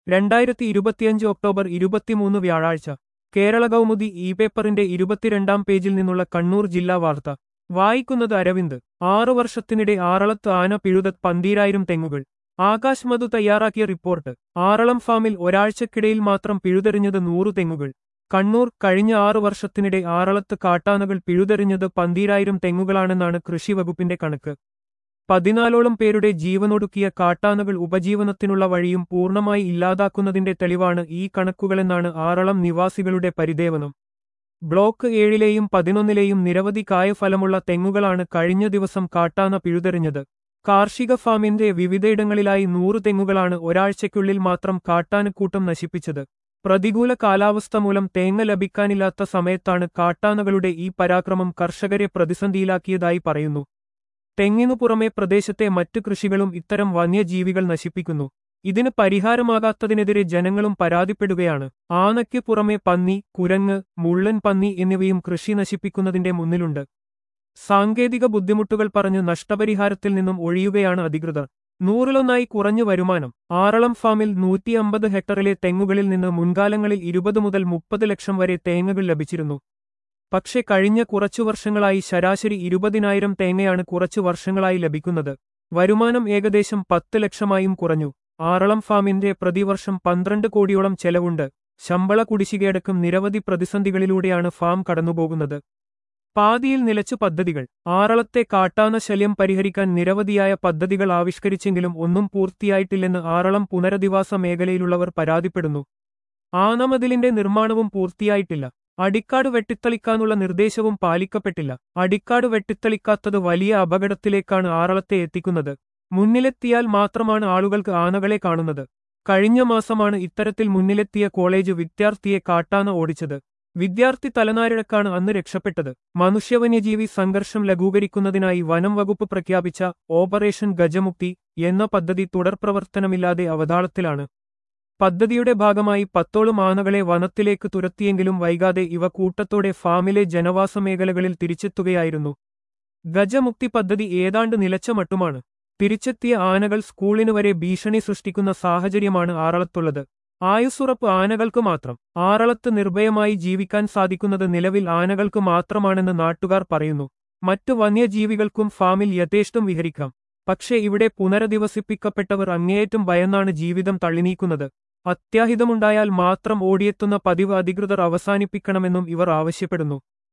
രണ്ടായിരത്തി ഇരുപത്തിയഞ്ച് ഒക്ടോബർ ഇരുപത്തിമൂന്ന് വ്യാഴാഴ്ച കേരള കൗമുദി ഇ പേപ്പറിന്റെ ഇരുപത്തിരണ്ടാം പേജിൽ നിന്നുള്ള കണ്ണൂർ ജില്ലാ വാർത്ത വായിക്കുന്നത് അരവിന്ദ് ആറു വർഷത്തിനിടെ ആറളത്ത് ആന പിഴുതത് പന്തീരായിരം തെങ്ങുകൾ ആകാശ് മധു തയ്യാറാക്കിയ റിപ്പോർട്ട് ആറളം ഫാമിൽ ഒരാഴ്ചക്കിടയിൽ മാത്രം പിഴുതെറിഞ്ഞത് നൂറു തെങ്ങുകൾ കണ്ണൂർ കഴിഞ്ഞ ആറു വർഷത്തിനിടെ ആറളത്ത് കാട്ടാനകൾ പിഴുതെറിഞ്ഞത് പന്തീരായിരം തെങ്ങുകളാണെന്നാണ് കൃഷിവകുപ്പിന്റെ കണക്ക് പതിനാലോളം പേരുടെ ജീവനൊടുക്കിയ കാട്ടാനകൾ ഉപജീവനത്തിനുള്ള വഴിയും പൂർണ്ണമായി ഇല്ലാതാക്കുന്നതിന്റെ തെളിവാണ് ഈ കണക്കുകളെന്നാണ് ആറളം നിവാസികളുടെ പരിദേവനം ബ്ലോക്ക് ഏഴിലെയും പതിനൊന്നിലെയും നിരവധി കായഫലമുള്ള തെങ്ങുകളാണ് കഴിഞ്ഞ ദിവസം കാട്ടാന പിഴുതെറിഞ്ഞത് കാർഷിക ഫാമിന്റെ വിവിധയിടങ്ങളിലായി നൂറ് തെങ്ങുകളാണ് ഒരാഴ്ചയ്ക്കുള്ളിൽ മാത്രം കാട്ടാനക്കൂട്ടം നശിപ്പിച്ചത് പ്രതികൂല കാലാവസ്ഥ മൂലം തേങ്ങ ലഭിക്കാനില്ലാത്ത സമയത്താണ് കാട്ടാനകളുടെ ഈ പരാക്രമം കർഷകരെ പ്രതിസന്ധിയിലാക്കിയതായി പറയുന്നു തെങ്ങിനു പുറമെ പ്രദേശത്തെ മറ്റു കൃഷികളും ഇത്തരം വന്യജീവികൾ നശിപ്പിക്കുന്നു ഇതിന് പരിഹാരമാകാത്തതിനെതിരെ ജനങ്ങളും പരാതിപ്പെടുകയാണ് ആനയ്ക്ക് പുറമെ പന്നി കുരങ്ങ് മുള്ളൻ പന്നി എന്നിവയും കൃഷി നശിപ്പിക്കുന്നതിന്റെ മുന്നിലുണ്ട് സാങ്കേതിക ബുദ്ധിമുട്ടുകൾ പറഞ്ഞ് നഷ്ടപരിഹാരത്തിൽ നിന്നും ഒഴിയുകയാണ് അധികൃതർ നൂറിലൊന്നായി കുറഞ്ഞു വരുമാനം ആറളം ഫാമിൽ നൂറ്റിയമ്പത് ഹെക്ടറിലെ തെങ്ങുകളിൽ നിന്ന് മുൻകാലങ്ങളിൽ ഇരുപത് മുതൽ മുപ്പത് ലക്ഷം വരെ തേങ്ങകൾ ലഭിച്ചിരുന്നു പക്ഷെ കഴിഞ്ഞ കുറച്ചു വർഷങ്ങളായി ശരാശരി ഇരുപതിനായിരം തേങ്ങയാണ് കുറച്ചു വർഷങ്ങളായി ലഭിക്കുന്നത് വരുമാനം ഏകദേശം പത്ത് ലക്ഷമായും കുറഞ്ഞു ആറളം ഫാമിന്റെ പ്രതിവർഷം പന്ത്രണ്ട് കോടിയോളം ചെലവുണ്ട് ശമ്പള കുടിശ്ശികയടക്കം നിരവധി പ്രതിസന്ധികളിലൂടെയാണ് ഫാം കടന്നുപോകുന്നത് പാതിയിൽ നിലച്ചു പദ്ധതികൾ ആറളത്തെ കാട്ടാന ശല്യം പരിഹരിക്കാൻ നിരവധിയായ പദ്ധതികൾ ആവിഷ്കരിച്ചെങ്കിലും ഒന്നും പൂർത്തിയായിട്ടില്ലെന്ന് ആറളം പുനരധിവാസ മേഖലയിലുള്ളവർ പരാതിപ്പെടുന്നു ആനമതിലിന്റെ നിർമ്മാണവും പൂർത്തിയായിട്ടില്ല അടിക്കാട് വെട്ടിത്തളിക്കാനുള്ള നിർദ്ദേശവും പാലിക്കപ്പെട്ടില്ല അടിക്കാട് വെട്ടിത്തളിക്കാത്തത് വലിയ അപകടത്തിലേക്കാണ് ആറളത്തെ എത്തിക്കുന്നത് മുന്നിലെത്തിയാൽ മാത്രമാണ് ആളുകൾക്ക് ആനകളെ കാണുന്നത് കഴിഞ്ഞ മാസമാണ് ഇത്തരത്തിൽ മുന്നിലെത്തിയ കോളേജ് വിദ്യാർത്ഥിയെ കാട്ടാന ഓടിച്ചത് വിദ്യാർത്ഥി തലനാരിഴക്കാണ് അന്ന് രക്ഷപ്പെട്ടത് മനുഷ്യവന്യജീവി സംഘർഷം ലഘൂകരിക്കുന്നതിനായി വനം വകുപ്പ് പ്രഖ്യാപിച്ച ഓപ്പറേഷൻ ഗജമുക്തി എന്ന പദ്ധതി തുടർപ്രവർത്തനമില്ലാതെ അവതാളത്തിലാണ് പദ്ധതിയുടെ ഭാഗമായി പത്തോളം ആനകളെ വനത്തിലേക്ക് തുരത്തിയെങ്കിലും വൈകാതെ ഇവ കൂട്ടത്തോടെ ഫാമിലെ ജനവാസ മേഖലകളിൽ തിരിച്ചെത്തുകയായിരുന്നു ഗജമുക്തി പദ്ധതി ഏതാണ്ട് നിലച്ച മട്ടുമാണ് തിരിച്ചെത്തിയ ആനകൾ സ്കൂളിനു വരെ ഭീഷണി സൃഷ്ടിക്കുന്ന സാഹചര്യമാണ് ആറളത്തുള്ളത് ആയുസ്സുറപ്പ് ആനകൾക്ക് മാത്രം ആറളത്ത് നിർഭയമായി ജീവിക്കാൻ സാധിക്കുന്നത് നിലവിൽ ആനകൾക്ക് മാത്രമാണെന്ന് നാട്ടുകാർ പറയുന്നു മറ്റു വന്യജീവികൾക്കും ഫാമിൽ യഥേഷ്ടം വിഹരിക്കാം പക്ഷേ ഇവിടെ പുനരധിവസിപ്പിക്കപ്പെട്ടവർ അങ്ങേയറ്റം ഭയന്നാണ് ജീവിതം തള്ളിനീക്കുന്നത് അത്യാഹിതമുണ്ടായാൽ മാത്രം ഓടിയെത്തുന്ന പതിവ് അധികൃതർ അവസാനിപ്പിക്കണമെന്നും ഇവർ ആവശ്യപ്പെടുന്നു